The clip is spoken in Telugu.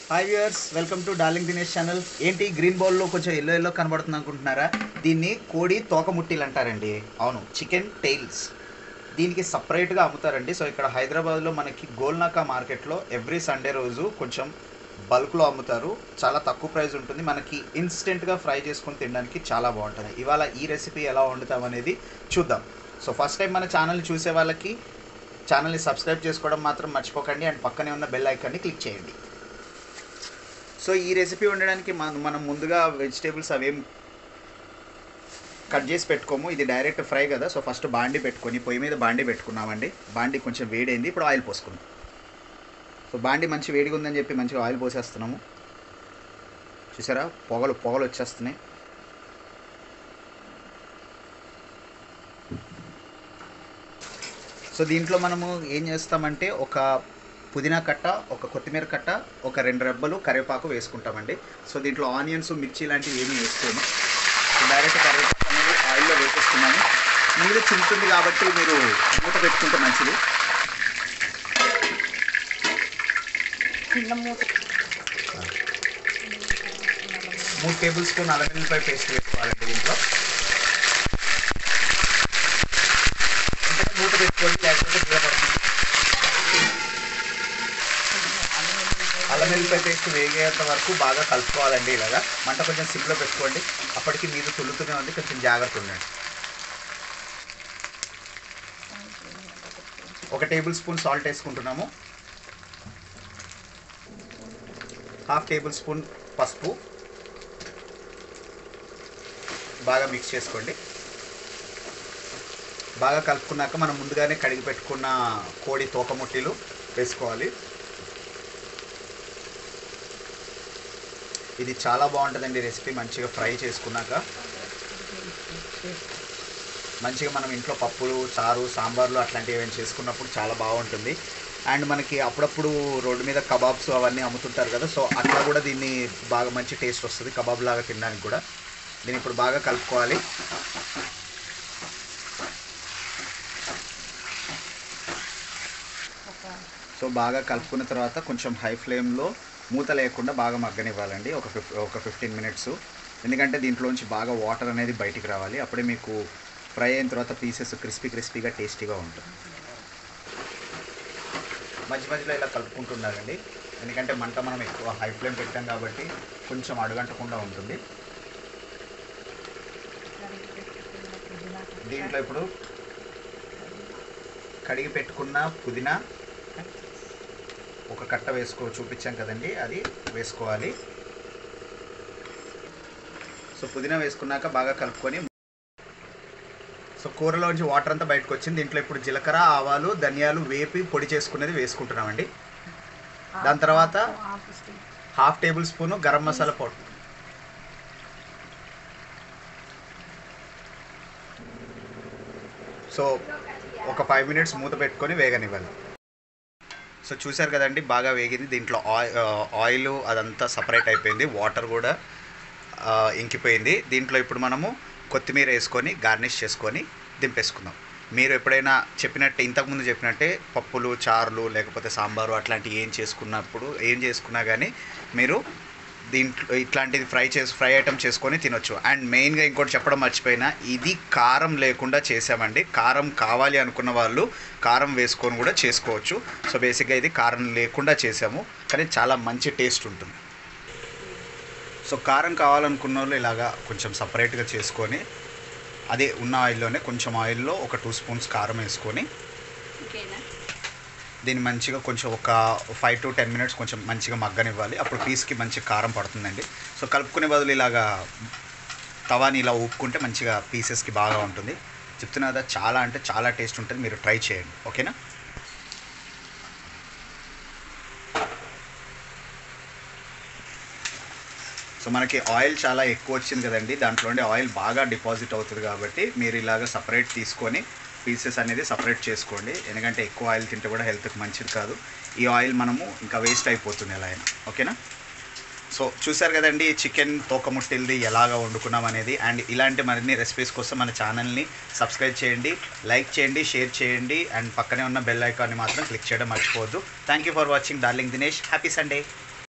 hi viewers welcome to darling Dinesh channel ఏంటి గ్రీన్ బౌల్లో కొంచెం ఎల్లో ఎల్లో కనబడుతుంది అనుకుంటున్నారా దీన్ని కోడి తోకముట్టిలు అంటారండి అవును చికెన్ టైల్స్ దీనికి సపరేట్గా అమ్ముతారండి సో ఇక్కడ హైదరాబాద్లో మనకి గోల్నాకా మార్కెట్లో ఎవ్రీ సండే రోజు కొంచెం బల్క్లో అమ్ముతారు చాలా తక్కువ ప్రైస్ ఉంటుంది మనకి ఇన్స్టెంట్గా ఫ్రై చేసుకొని తినడానికి చాలా బాగుంటుంది ఇవాళ ఈ రెసిపీ ఎలా వండుతాం అనేది చూద్దాం సో ఫస్ట్ టైం మన ఛానల్ చూసే వాళ్ళకి ఛానల్ని సబ్స్క్రైబ్ చేసుకోవడం మాత్రం మర్చిపోకండి అండ్ పక్కనే ఉన్న బెల్ ఐకాన్ని క్లిక్ చేయండి సో ఈ రెసిపీ వండడానికి మన- మనం ముందుగా వెజిటేబుల్స్ అవేం కట్ చేసి పెట్టుకోము ఇది డైరెక్ట్ ఫ్రై కదా సో ఫస్ట్ బాండి పెట్టుకొని పొయ్యి మీద బాండి పెట్టుకున్నామండి బాండి కొంచెం వేడైంది ఇప్పుడు ఆయిల్ పోసుకుందాం సో బాండి మంచి వేడిగా ఉందని చెప్పి మంచిగా ఆయిల్ పోసేస్తున్నాము చూసారా పొగలు పొగలు వచ్చేస్తున్నాయి సో దీంట్లో మనము ఏం చేస్తామంటే ఒక పుదీనా కట్ట ఒక కొత్తిమీర కట్ట ఒక రెండు రెబ్బలు కరివేపాకు వేసుకుంటామండి సో దీంట్లో ఆనియన్స్ మిర్చి లాంటివి ఏమీ వేసుకోము సో డైరెక్ట్ కరివేపాకు అనేది ఆయిల్లో వేసేస్తున్నాము మీద చింతుంది కాబట్టి మీరు మూత పెట్టుకుంటే మంచిది చిన్న మూత మూడు టేబుల్ స్పూన్ అల్లం వెల్లిపాయ పేస్ట్ వేసుకోవాలండి దీంట్లో అంటే మూత పెట్టుకోండి లేకపోతే నిలబడుతుంది అల్లం వెల్లిపాయ పేస్ట్ వేగేంత వరకు బాగా కలుపుకోవాలండి ఇలాగా మంట కొంచెం సిమ్లో పెట్టుకోండి అప్పటికి మీరు తుల్లుతూనే ఉంది కొంచెం జాగ్రత్త ఉండండి ఒక టేబుల్ స్పూన్ సాల్ట్ వేసుకుంటున్నాము హాఫ్ టేబుల్ స్పూన్ పసుపు బాగా మిక్స్ చేసుకోండి బాగా కలుపుకున్నాక మనం ముందుగానే కడిగి పెట్టుకున్న కోడి తోకముట్టిలు వేసుకోవాలి ఇది చాలా బాగుంటుందండి రెసిపీ మంచిగా ఫ్రై చేసుకున్నాక మంచిగా మనం ఇంట్లో పప్పులు చారు సాంబార్లు అట్లాంటివి ఏమైనా చేసుకున్నప్పుడు చాలా బాగుంటుంది అండ్ మనకి అప్పుడప్పుడు రోడ్డు మీద కబాబ్స్ అవన్నీ అమ్ముతుంటారు కదా సో అట్లా కూడా దీన్ని బాగా మంచి టేస్ట్ వస్తుంది కబాబ్ లాగా తినడానికి కూడా దీన్ని ఇప్పుడు బాగా కలుపుకోవాలి ఒక సో బాగా కలుపుకున్న తర్వాత కొంచెం హై ఫ్లేమ్లో మూత లేకుండా బాగా మగ్గనివ్వాలండి ఒక ఫిఫ్ ఒక ఫిఫ్టీన్ మినిట్స్ ఎందుకంటే దీంట్లోంచి బాగా వాటర్ అనేది బయటికి రావాలి అప్పుడే మీకు ఫ్రై అయిన తర్వాత పీసెస్ క్రిస్పీ క్రిస్పీగా టేస్టీగా ఉంటుంది మధ్య మధ్యలో ఇలా కలుపుకుంటుండాలండి ఎందుకంటే మంట మనం ఎక్కువ హై ఫ్లేమ్ పెట్టాం కాబట్టి కొంచెం అడుగంటకుండా ఉంటుంది కడిగి పెట్టుకున్న పుదీనా కట్ట, దీంట్లో ఇప్పుడు కడిగి పెట్టుకున్న పుదీనా ఒక కట్ట వేసుకో చూపించాం కదండి అది వేసుకోవాలి సో పుదీనా వేసుకున్నాక బాగా కలుపుకొని సో కూరలోంచి వాటర్ అంతా బయటకు వచ్చింది దీంట్లో ఇప్పుడు జీలకర్ర ఆవాలు ధనియాలు వేపి పొడి చేసుకునేది వేసుకుంటున్నామండి దాని తర్వాత half spoon half tablespoon garam masala powder so ఒక ఫైవ్ మినిట్స్ మూత పెట్టుకొని వేగనివ్వాలి సో చూశారు కదండి బాగా వేగింది దీంట్లో ఆయిల్ ఆయిల్ అదంతా సపరేట్ అయిపోయింది వాటర్ కూడా ఆ, ఇంకిపోయింది దీంట్లో ఇప్పుడు మనము కొత్తిమీర వేసుకొని గార్నిష్ చేసుకొని దింపేసుకుందాం మీరు ఎప్పుడైనా చెప్పినట్టే ఇంతకుముందు చెప్పినట్టే పప్పులు చారులు లేకపోతే సాంబారు అట్లాంటివి ఏం చేసుకున్నప్పుడు ఏం చేసుకున్నా కానీ మీరు దీంట్లో ఇట్లాంటిది ఫ్రై చేసి ఫ్రై ఐటమ్ చేసుకొని తినొచ్చు అండ్ మెయిన్గా ఇంకోటి చెప్పడం మర్చిపోయినా ఇది కారం లేకుండా చేసామండి కారం కావాలి అనుకున్న వాళ్ళు కారం వేసుకొని కూడా చేసుకోవచ్చు సో బేసిక్గా ఇది కారం లేకుండా చేసాము కానీ చాలా మంచి టేస్ట్ ఉంటుంది సో కారం కావాలనుకున్న వాళ్ళు ఇలాగా కొంచెం సపరేట్గా చేసుకొని అదే ఉన్న ఆయిల్లోనే కొంచెం ఆయిల్లో ఒక టూ స్పూన్స్ కారం వేసుకొని ఓకేనా దీన్ని మంచిగా కొంచెం ఒక ఫైవ్ టు టెన్ మినిట్స్ కొంచెం మంచిగా మగ్గనివ్వాలి అప్పుడు పీస్కి మంచి కారం పడుతుందండి సో కలుపుకునే బదులు ఇలాగా తవాని ఇలా ఊపుకుంటే మంచిగా పీసెస్కి బాగా ఉంటుంది చెప్తున్నా కదా చాలా అంటే చాలా టేస్ట్ ఉంటుంది మీరు ట్రై చేయండి ఓకేనా సో మనకి ఆయిల్ చాలా ఎక్కువ వచ్చింది కదండి దాంట్లోండి ఆయిల్ బాగా డిపాజిట్ అవుతుంది కాబట్టి మీరు ఇలాగ సపరేట్ తీసుకొని పీసెస్ అనేది సపరేట్ చేసుకోండి ఎందుకంటే ఎక్కువ ఆయిల్ తింటే కూడా హెల్త్కి మంచిది కాదు ఈ ఆయిల్ మనము ఇంకా వేస్ట్ అయిపోతుంది ఎలా అయినా ఓకేనా సో చూశారు కదండి చికెన్ తోకముట్టిల్ది ఎలాగా వండుకున్నాం అనేది అండ్ ఇలాంటి మరిన్ని రెసిపీస్ కోసం మన ఛానల్ని సబ్స్క్రైబ్ చేయండి లైక్ చేయండి షేర్ చేయండి అండ్ పక్కనే ఉన్న బెల్ ఐకాన్ని మాత్రం క్లిక్ చేయడం మర్చిపోవద్దు thank you for watching darling Dinesh happy Sunday